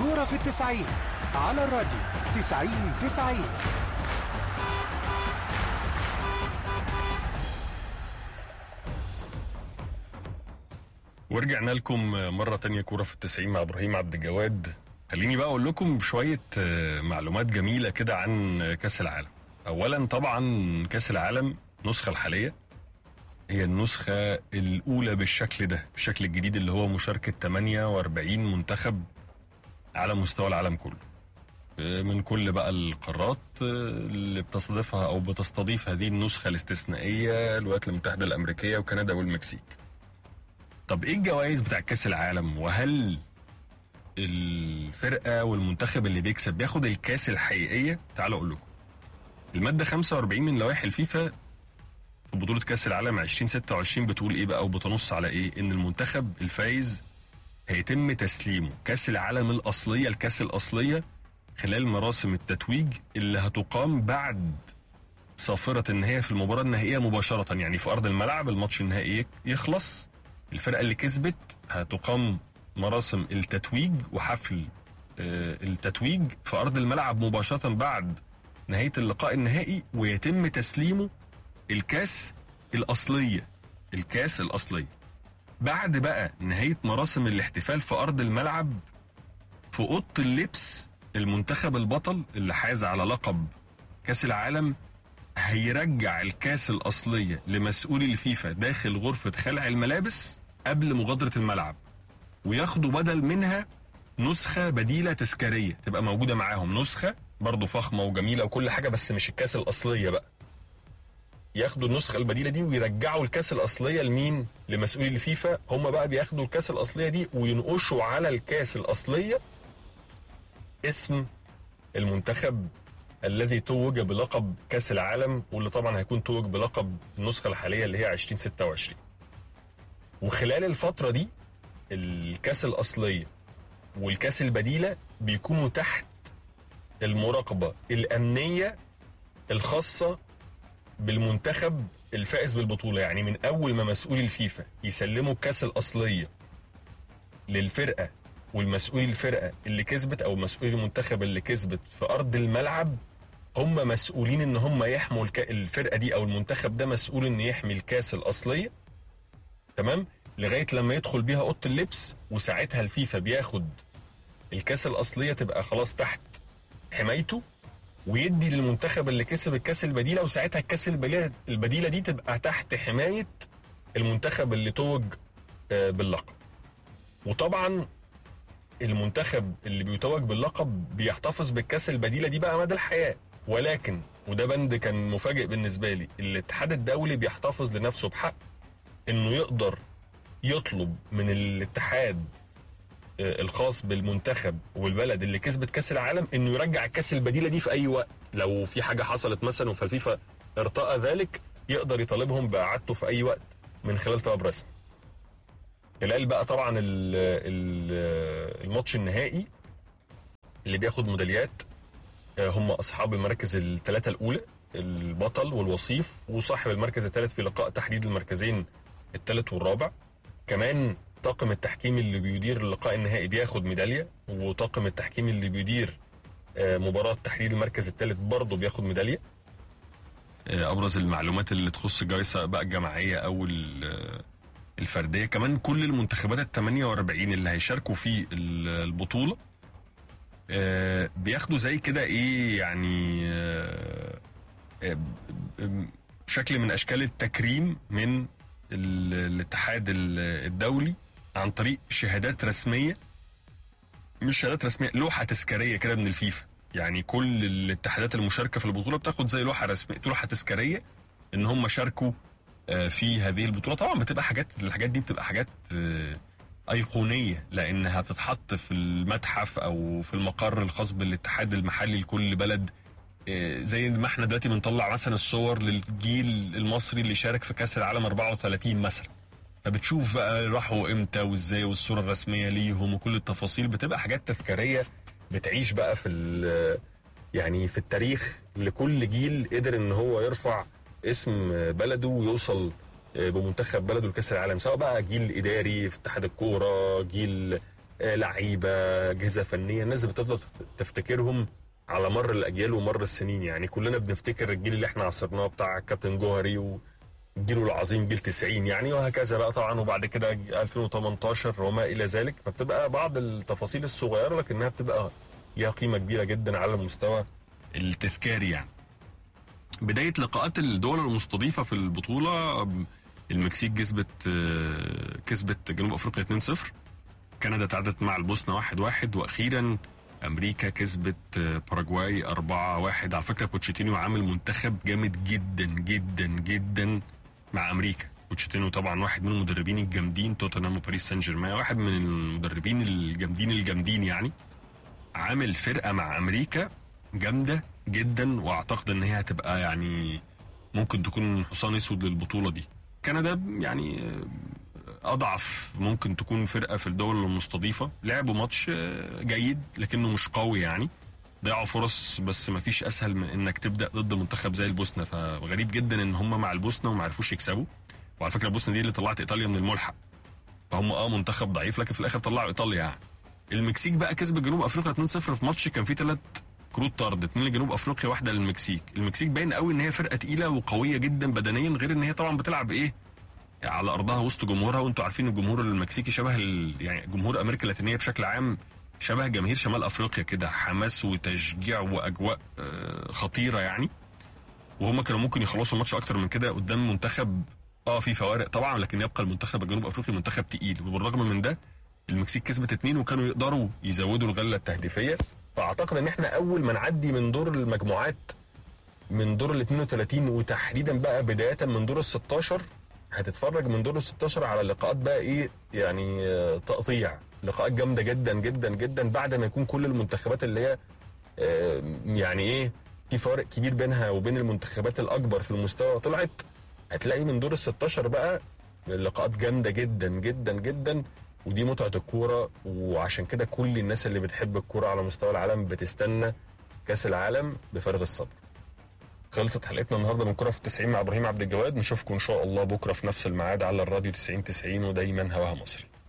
كورة في التسعين على الراديو تسعين تسعين ورجعنا لكم مرة تانية كورة في التسعين مع إبراهيم عبد الجواد خليني بقى أقول لكم شوية آه، معلومات جميلة كده عن كأس العالم أولا طبعا كأس العالم النسخة الحالية هي النسخة الأولى بالشكل ده بالشكل الجديد اللي هو مشاركة 48 منتخب على مستوى العالم كله آه، من كل بقى القارات آه، اللي بتستضيفها أو بتستضيف هذه النسخة الاستثنائية الولايات المتحدة الأمريكية وكندا والمكسيك طب ايه الجوائز بتاع كاس العالم وهل الفرقه والمنتخب اللي بيكسب بياخد الكاس الحقيقيه تعالوا اقول لكم الماده 45 من لوائح الفيفا في بطوله كاس العالم 2026 بتقول ايه بقى او بتنص على ايه ان المنتخب الفايز هيتم تسليمه كاس العالم الاصليه الكاس الاصليه خلال مراسم التتويج اللي هتقام بعد صافره النهايه في المباراه النهائيه مباشره يعني في ارض الملعب الماتش النهائي يخلص الفرقه اللي كسبت هتقام مراسم التتويج وحفل آه، التتويج في ارض الملعب مباشره بعد نهايه اللقاء النهائي ويتم تسليمه الكاس الاصليه الكاس الاصليه بعد بقى نهايه مراسم الاحتفال في ارض الملعب في اوضه اللبس المنتخب البطل اللي حاز على لقب كاس العالم هيرجع الكاس الأصلية لمسؤولي الفيفا داخل غرفة خلع الملابس قبل مغادرة الملعب وياخدوا بدل منها نسخة بديلة تذكارية تبقى موجودة معاهم نسخة برضه فخمة وجميلة وكل حاجة بس مش الكاس الأصلية بقى ياخدوا النسخة البديلة دي ويرجعوا الكاس الأصلية لمين؟ لمسؤولي الفيفا هم بقى بياخدوا الكاس الأصلية دي وينقشوا على الكاس الأصلية اسم المنتخب الذي توج بلقب كاس العالم واللي طبعا هيكون توج بلقب النسخه الحاليه اللي هي 2026 وخلال الفتره دي الكاس الاصليه والكاس البديله بيكونوا تحت المراقبه الامنيه الخاصه بالمنتخب الفائز بالبطوله يعني من اول ما مسؤولي الفيفا يسلموا الكاس الاصليه للفرقه والمسؤولي الفرقه اللي كسبت او مسؤولي المنتخب اللي كسبت في ارض الملعب هم مسؤولين ان هم يحموا الك... الفرقه دي او المنتخب ده مسؤول ان يحمي الكاس الاصليه تمام لغايه لما يدخل بيها اوضه اللبس وساعتها الفيفا بياخد الكاس الاصليه تبقى خلاص تحت حمايته ويدي للمنتخب اللي كسب الكاس البديله وساعتها الكاس البديله البديله دي تبقى تحت حمايه المنتخب اللي توج آه، باللقب وطبعا المنتخب اللي بيتوج باللقب بيحتفظ بالكاس البديله دي بقى مدى الحياه ولكن وده بند كان مفاجئ بالنسبه لي الاتحاد الدولي بيحتفظ لنفسه بحق انه يقدر يطلب من الاتحاد آه، الخاص بالمنتخب والبلد اللي كسبت كاس العالم انه يرجع الكاس البديله دي في اي وقت لو في حاجه حصلت مثلا فالفيفا ارتأى ذلك يقدر يطالبهم باعادته في اي وقت من خلال طلب رسمي خلال بقى طبعا ال ال الماتش النهائي اللي بياخد ميداليات آه، هم اصحاب المراكز الثلاثه الاولى البطل والوصيف وصاحب المركز الثالث في لقاء تحديد المركزين الثالث والرابع كمان طاقم التحكيم اللي بيدير اللقاء النهائي بياخد ميداليه وطاقم التحكيم اللي بيدير آه، مباراه تحديد المركز الثالث برضه بياخد ميداليه آه، ابرز المعلومات اللي تخص الجوائز سواء بقى الجماعيه او ال- الفرديه كمان كل المنتخبات ال 48 اللي هيشاركوا في ال- البطوله آه، بياخدوا زي كده ايه يعني آه، آه، ب- شكل من اشكال التكريم من ال- الاتحاد ال- الدولي عن طريق شهادات رسميه مش شهادات رسميه لوحه تذكاريه كده من الفيفا يعني كل الاتحادات المشاركه في البطوله بتاخد زي لوحه رسميه لوحه تذكاريه ان هم شاركوا آه، في هذه البطوله طبعا بتبقى حاجات الحاجات دي بتبقى حاجات آه، ايقونيه لانها بتتحط في المتحف او في المقر الخاص بالاتحاد المحلي لكل بلد آه، زي ما احنا دلوقتي بنطلع مثلا الصور للجيل المصري اللي شارك في كاس العالم 34 مثلا فبتشوف بقى راحوا امتى وازاي والصوره الرسميه ليهم وكل التفاصيل بتبقى حاجات تذكاريه بتعيش بقى في ال- يعني في التاريخ لكل جيل قدر ان هو يرفع اسم بلده ويوصل بمنتخب بلده لكاس العالم سواء بقى جيل اداري في اتحاد الكوره جيل آه، لعيبه اجهزه فنيه الناس بتفضل تفتكرهم على مر الاجيال ومر السنين يعني كلنا بنفتكر الجيل اللي احنا عصرناه بتاع كابتن جوهري وجيله العظيم جيل 90 يعني وهكذا بقى طبعا وبعد كده 2018 وما الى ذلك فبتبقى بعض التفاصيل الصغيره لكنها بتبقى ليها قيمه كبيره جدا على المستوى التذكاري يعني بدايه لقاءات الدول المستضيفه في البطوله المكسيك كسبت آه، كسبت جنوب افريقيا 2-0 كندا تعادلت مع البوسنه 1-1 واخيرا امريكا كسبت آه، باراجواي 4-1 على فكره بوتشيتينو عامل منتخب جامد جدا جدا جدا مع امريكا بوتشيتينو طبعا واحد من المدربين الجامدين توتنهام وباريس سان جيرمان واحد من المدربين الجامدين الجامدين يعني عامل فرقه مع امريكا جامده جدا واعتقد ان هي هتبقى يعني ممكن تكون حصان اسود للبطوله دي كندا يعني آه، اضعف ممكن تكون فرقه في الدول المستضيفه لعبوا ماتش آه، جيد لكنه مش قوي يعني ضيعوا فرص بس ما فيش اسهل من انك تبدا ضد منتخب زي البوسنه فغريب جدا ان هم مع البوسنه وما عرفوش يكسبوا وعلى فكره البوسنه دي اللي طلعت ايطاليا من الملحق فهم اه منتخب ضعيف لكن في الاخر طلعوا ايطاليا يعني المكسيك بقى كسب جنوب افريقيا 2-0 في ماتش كان فيه ثلاث كروت طرد اثنين لجنوب افريقيا واحده للمكسيك المكسيك باين قوي ان هي فرقه تقيله وقويه جدا بدنيا غير ان هي طبعا بتلعب ايه على ارضها وسط جمهورها وانتوا عارفين الجمهور المكسيكي شبه ال... يعني جمهور امريكا اللاتينيه بشكل عام شبه جماهير شمال افريقيا كده حماس وتشجيع واجواء آه، خطيره يعني وهم كانوا ممكن يخلصوا الماتش اكتر من كده قدام منتخب اه في فوارق طبعا لكن يبقى المنتخب الجنوب افريقي منتخب تقيل وبالرغم من ده المكسيك كسبت اتنين وكانوا يقدروا يزودوا الغله التهديفيه فاعتقد ان احنا اول ما نعدي من دور المجموعات من دور ال 32 وتحديدا بقى بدايه من دور ال 16 هتتفرج من دور ال 16 على لقاءات بقى ايه يعني آه، تقطيع لقاءات جامده جدا جدا جدا بعد ما يكون كل المنتخبات اللي هي آه، يعني ايه في فارق كبير بينها وبين المنتخبات الاكبر في المستوى طلعت هتلاقي من دور ال 16 بقى اللقاءات جامده جدا جدا جدا ودي متعه الكوره وعشان كده كل الناس اللي بتحب الكوره على مستوى العالم بتستنى كاس العالم بفارغ الصبر خلصت حلقتنا النهارده من كوره في 90 مع ابراهيم عبد الجواد نشوفكم ان شاء الله بكره في نفس الميعاد على الراديو 90 90 ودايما هواها مصري